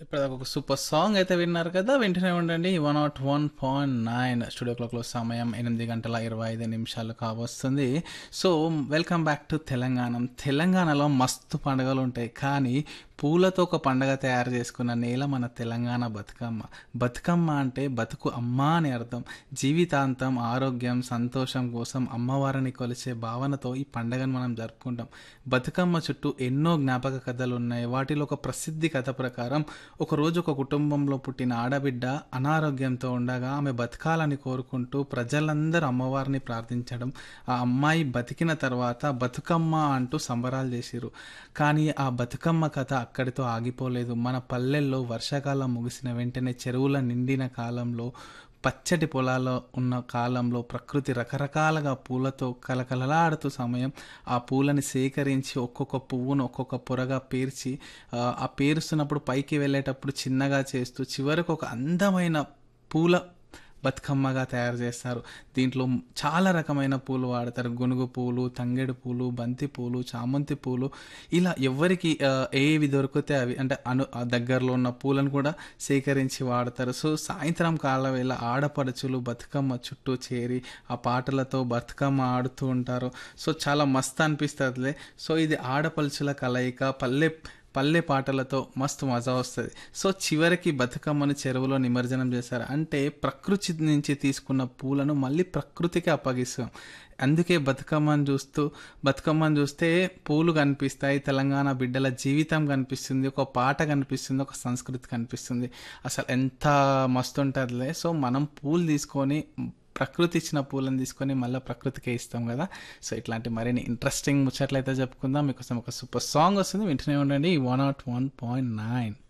ఇప్పటిదాకా ఒక super song అయితే విన్నారు కదా వింటూనే ఉండండి one nought one point nine studio క్లాక్లో సమయం ఎనిమిది గంటల ఇరవై ఐదు నిమిషాలు కావస్తుంది so welcome back to Telangana తెలంగాణలో మస్తు పండుగలు ఉంటాయి కానీ పూలతో ఒక పండగ తయారు చేసుకున్న నేల మన తెలంగాణ బతుకమ్మ బతుకమ్మ అంటే బతుకు అమ్మ అని అర్థం జీవితాంతం ఆరోగ్యం సంతోషం కోసం అమ్మవారిని కొలిచే భావనతో ఈ పండగను మనం జరుపుకుంటాం బతుకమ్మ చుట్టూ ఎన్నో జ్ఞాపక కథలు ఉన్నాయి వాటిలో ఒక ప్రసిద్ధి కథ ప్రకారం ఒకరోజు ఒక కుటుంబంలో పుట్టిన ఆడబిడ్డ అనారోగ్యంతో ఉండగా ఆమె బతకాలని కోరుకుంటూ ప్రజలందరూ అమ్మవారిని ప్రార్థించడం ఆ అమ్మాయి బతికిన తర్వాత బతుకమ్మ అంటూ సంబరాలు చేసిరు కానీ ఆ బతుకమ్మ కథ అక్కడితో ఆగిపోలేదు మన పల్లెల్లో వర్షాకాలం ముగిసిన వెంటనే చెరువుల నిండిన కాలంలో పచ్చటి పొలాల్లో ఉన్న కాలంలో ప్రకృతి రకరకాలుగా పూలతో కలకలలాడుతూ సమయం ఆ పూలని సేకరించి ఒక్కొక్క పువ్వును ఒక్కొక్క పొరగా పేర్చి ఆ, ఆ పేరుస్తున్నప్పుడు పైకి వెళ్ళేటప్పుడు చిన్నగా చేస్తూ చివరకు ఒక అందమైన పూల బతుకమ్మగా తయారు చేస్తారు దీంట్లో చాలా రకమైన పూలు వాడతారు గునుగు పూలు తంగేడు పూలు బంతి పూలు చామంతి పూలు ఇలా ఎవరికి ఆ, ఏవి దొరికితే అవి అంటే అను ఆ దగ్గరలో ఉన్న పూలను కూడా సేకరించి వాడతారు సో సాయంత్రం కాల వేళ ఆడపడుచులు బతుకమ్మ చుట్టూ చేరి ఆ పాటలతో బతుకమ్మ ఆడుతూ ఉంటారు సో చాలా మస్తు అనిపిస్తుంది సో ఇది ఆడపడుచుల కలయిక పల్లె పల్లె పాటలతో మస్తు మజా వస్తుంది సో చివరికి బతుకమ్మను చెరువులో నిమజ్జనం చేస్తారు అంటే ప్రకృతి నుంచి తీసుకున్న పూలను మళ్ళీ ప్రకృతికి అప్పగిస్తాం అందుకే బతుకమ్మను చూస్తూ బతుకమ్మను చూస్తే పూలు కనిపిస్తాయి తెలంగాణ బిడ్డల జీవితం కనిపిస్తుంది ఒక పాట కనిపిస్తుంది ఒక సంస్కృతి కనిపిస్తుంది అసలు ఎంత మస్తు ఉంటుందిలే సో మనం పూలు తీసుకొని ప్రకృతి ఇచ్చిన పూలను తీసుకొని మళ్ళీ ప్రకృతికే ఇస్తాం కదా సో ఇట్లాంటి మరిన్ని ఇంట్రెస్టింగ్ ముచ్చట్లు అయితే చెప్పుకుందాం మీకోసం ఒక సూపర్ సాంగ్ వస్తుంది వింటూనే ఉండండి one nought one point nine